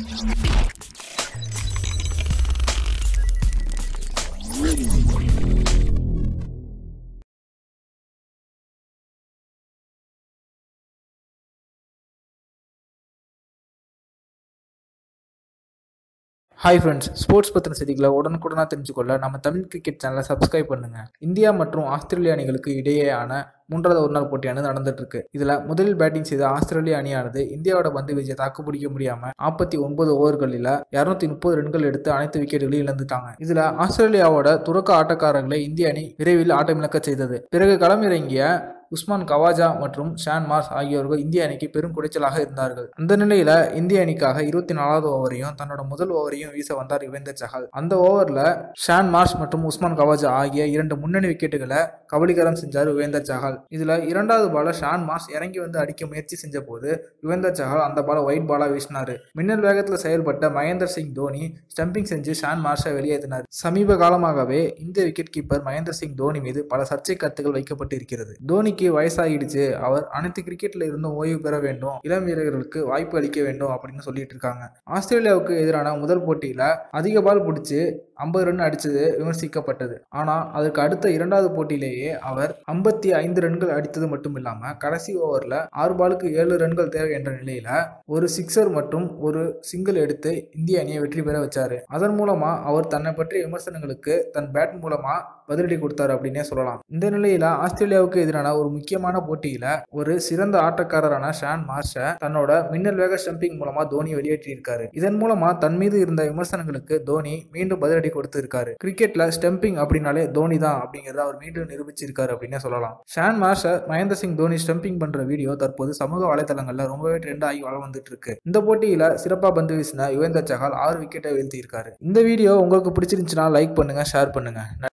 hi friends sports பற்றின செய்திகளை உடனுக்குடனாக தெரிஞ்சுக்கொள்ள நம்ம தமிழ் கிரிக்கெட் சேனலை சப்ஸ்கிரைப் பண்ணுங்க இந்தியா மற்றும் ஆஸ்திரேலிய அணிகளுக்கு இடையேயான மூன்றாவது ஒருநாள் போட்டியானது நடந்துட்டு இருக்கு இதுல முதலில் பேட்டிங் செய்த ஆஸ்திரேலிய அணியானது இந்தியாவோட பந்து வீச்சை தாக்கு பிடிக்க முடியாம நாற்பத்தி ஒன்பது ஓவர்களில் இருநூத்தி முப்பது ரன்கள் எடுத்து அனைத்து விக்கெட்டுகளையும் இழந்துட்டாங்க இதுல ஆஸ்திரேலியாவோட துறக்க ஆட்டக்காரர்களை இந்திய அணி விரைவில் ஆட்டமிழக்க செய்தது பிறகு களமிறங்கிய உஸ்மான் கவாஜா மற்றும் ஷான் மார்ஸ் ஆகியோர்கள் இந்திய அணிக்கு பெரும் குடைச்சலாக இருந்தார்கள் அந்த நிலையில இந்திய அணிக்காக இருபத்தி நாலாவது ஓவரையும் தன்னோட முதல் ஓவரையும் வீச வந்தார் யுவேந்தர் சஹால் அந்த ஓவர்ல ஷான் மார்ஸ் மற்றும் உஸ்மான் கவாஜா ஆகிய இரண்டு முன்னணி விக்கெட்டுகளை கபலீகரம் செஞ்சார் யுவேந்தர் சஹால் இதுல இரண்டாவது பால ஷான் மார்ஸ் இறங்கி வந்து அடிக்க முயற்சி செஞ்ச போது யுவேந்தர் சஹால் அந்த பால ஒயிட் பாலா வீசினாரு மின்னல் வேகத்துல செயல்பட்ட மகேந்தர் சிங் தோனி ஸ்டம்பிங் செஞ்சு ஷான் மார்ஷை வெளியேற்றினார் சமீப காலமாகவே இந்திய விக்கெட் கீப்பர் மகேந்தர் சிங் தோனி மீது பல சர்ச்சை கருத்துக்கள் வைக்கப்பட்டு இருக்கிறது தோனிக்கு வயசாகிடுச்சு அவர் அனைத்து கிரிக்கெட்ல இருந்தும் ஓய்வு பெற வேண்டும் இளம் வீரர்களுக்கு வாய்ப்பு அளிக்க வேண்டும் அப்படின்னு சொல்லிட்டு இருக்காங்க ஆஸ்திரேலியாவுக்கு எதிரான முதல் போட்டியில அதிக பால் பிடிச்சு ஐம்பது ரன் அடிச்சது விமர்சிக்கப்பட்டது ஆனா அதற்கு அடுத்த இரண்டாவது போட்டியிலேயே அவர் ஐம்பத்தி ஐந்து ரன்கள் அடித்தது மட்டும் இல்லாம கடைசி ஓவர்ல ஆறு பாலுக்கு ஏழு ரன்கள் தேவை என்ற நிலையில ஒரு சிக்ஸர் மற்றும் ஒரு சிங்கிள் எடுத்து இந்திய அணியை வெற்றி பெற வச்சாரு அதன் மூலமா அவர் தன்னை பற்றிய விமர்சனங்களுக்கு தன் பேட் மூலமா பதிலடி கொடுத்தாரு அப்படின்னே சொல்லலாம் இந்த நிலையில ஆஸ்திரேலியாவுக்கு எதிரான ஒரு முக்கியமான போட்டியில ஒரு சிறந்த ஆட்டக்காரரான ஷான் மார்ஷ தன்னோட மின்னல் வேக ஸ்டம்பிங் மூலமா தோனி வெளியேற்றியிருக்காரு இதன் மூலமா தன் மீது இருந்த விமர்சனங்களுக்கு தோனி மீண்டும் பதிலடி கொடுத்து இருக்காரு கிரிக்கெட்ல ஸ்டம்பிங் அப்படின்னாலே தோனி தான் அப்படிங்கறத அவர் மீண்டும் நிரூபிச்சிருக்காரு அப்படின்னே சொல்லலாம் Shaun Marsh Mahendra Singh Dhoni stumping பண்ற வீடியோ தற்போது சமூக வலைதளங்கள்ல ரொம்பவே ட்ரெண்ட் ஆகி வள வந்துட்டு இருக்கு இந்த போட்டியில சிறப்பா பந்து வீசின யுவேந்தர் சஹால் ஆறு விக்கெட்டை வீழ்த்தி இருக்காரு இந்த வீடியோ உங்களுக்கு பிடிச்சிருந்துச்சுன்னா லைக் பண்ணுங்க ஷேர் பண்ணுங்க